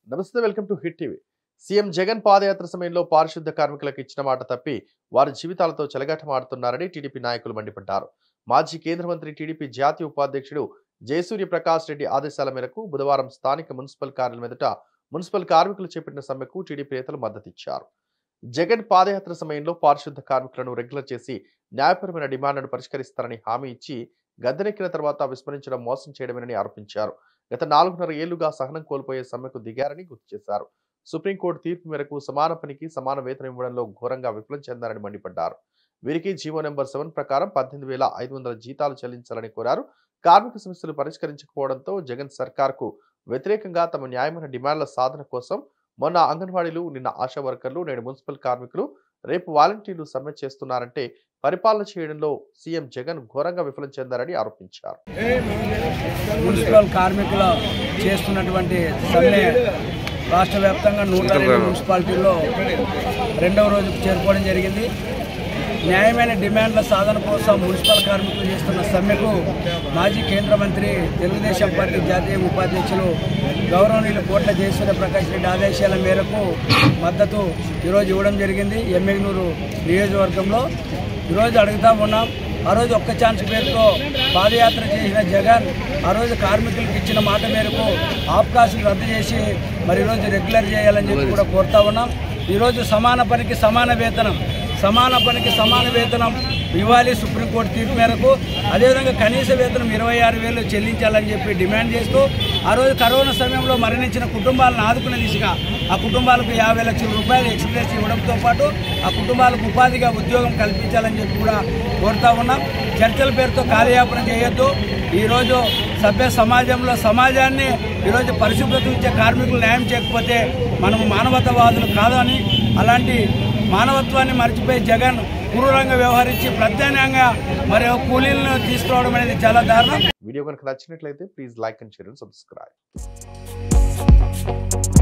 నమస్తే welcome to hit TV CM Jagan పాదయాత్ర సమయంలో పారిశుద్ధ కార్మికులకు ఇచ్చిన మాట తప్పి వారి జీవితాలతో చెలగాటమాడుతున్నారని టీడీపీ నాయకులు మండిపడ్డారు మాజీ కేంద్ర మంత్రి టీడీపీ జాతీయ ఉపాధ్యక్షుడు జయసూర్య ప్రకాష్ రెడ్డి ఆదేశాల మేరకు బుధవారం స్థానిక మున్సిపల్ కార్యాలయం ఎదుట మున్సిపల్ కార్మికులు చేపట్టిన సమ్మెకు టీడీపీ నేతలు మద్దతిచ్చారు జగన్ పాదయాత్ర సమయంలో పారిశుద్ధ కార్మికులను రెగ్యులర్ చేసి న్యాయపరమైన డిమాండ్లను పరిష్కరిస్తారని హామీ ఇచ్చి గద్దెనెక్కిన తర్వాత విస్మరించడం మోసం చేయడమేనని ఆరోపించారు గత నాలుగున్నర ఏళ్లుగా సహనం కోల్పోయే సమ్మెకు దిగారని గుర్తు చేశారు సుప్రీంకోర్టు తీర్పు మేరకు సమాన పనికి సమాన వేతనం ఇవ్వడంలో ఘోరంగా విఫలం చెందారని మండిపడ్డారు వీరికి జీవో నెంబర్ సెవెన్ ప్రకారం పద్దెనిమిది వేల ఐదు వందల జీతాలు చెల్లించాలని కోరారు కార్మిక సమస్యలు పరిష్కరించకపోవడంతో జగన్ సర్కార్కు వ్యతిరేకంగా తమ న్యాయమైన డిమాండ్ల సాధన కోసం మొన్న అంగన్వాడీలు నిన్న ఆశా వర్కర్లు నేడు మున్సిపల్ కార్మికులు రేపు వాలంటీర్లు సమ్మె చేస్తున్నారంటే పరిపాలన చేయడంలో సీఎం జగన్ ఘోరంగా విఫలం చెందారని ఆరోపించారు మున్సిపల్ కార్మికుల చేస్తున్నటువంటి సమ్మె రాష్ట్ర వ్యాప్తంగా నూట రెండు మున్సిపాలిటీల్లో రెండవ రోజుకు చేరుకోవడం జరిగింది న్యాయమైన డిమాండ్ల సాధన కోసం మున్సిపల్ కార్మికులు చేస్తున్న సమ్మెకు మాజీ కేంద్ర మంత్రి తెలుగుదేశం పార్టీ జాతీయ ఉపాధ్యక్షులు గౌరవనీయులు కోట్ల జయసూర్య ప్రకాష్ రెడ్డి ఆదేశాల మేరకు మద్దతు ఈరోజు ఇవ్వడం జరిగింది ఎమ్మెగ్నూరు నియోజకవర్గంలో ఈరోజు అడుగుతా ఉన్నాం ఆ రోజు ఒక్క ఛాన్స్ పేరుతో పాదయాత్ర చేసిన జగన్ ఆ రోజు కార్మికులకు ఇచ్చిన మాట మేరకు ఆప్కాసులు రద్దు చేసి మరి ఈరోజు రెగ్యులర్ చేయాలని చెప్పి కూడా కోరుతా ఉన్నాం ఈరోజు సమాన పనికి సమాన వేతనం సమాన పనికి సమాన వేతనం ఇవ్వాలి సుప్రీంకోర్టు తీర్పు మేరకు అదేవిధంగా కనీస వేతనం ఇరవై ఆరు వేలు చెల్లించాలని చెప్పి డిమాండ్ చేస్తూ ఆ రోజు కరోనా సమయంలో మరణించిన కుటుంబాలను ఆదుకునే దిశగా ఆ కుటుంబాలకు యాభై లక్షల రూపాయలు ఎక్స్ప్రెస్ ఇవ్వడంతో పాటు ఆ కుటుంబాలకు ఉపాధిగా ఉద్యోగం కల్పించాలని చెప్పి కూడా కోరుతా ఉన్నాం చర్చల పేరుతో కాలయాపన చేయొద్దు ఈరోజు సభ్య సమాజంలో సమాజాన్ని ఈరోజు పరిశుభ్రత ఇచ్చే కార్మికులు న్యాయం చేయకపోతే మనము మానవతావాదులు కాదని అలాంటి మానవత్వాన్ని మర్చిపోయి జగన్ క్రూరంగా వ్యవహరించి ప్రత్యామ్నాయంగా మరి కూలీలను తీసుకురావడం అనేది చాలా దారుణం వీడియో కనుక నచ్చినట్లయితే please like and share and subscribe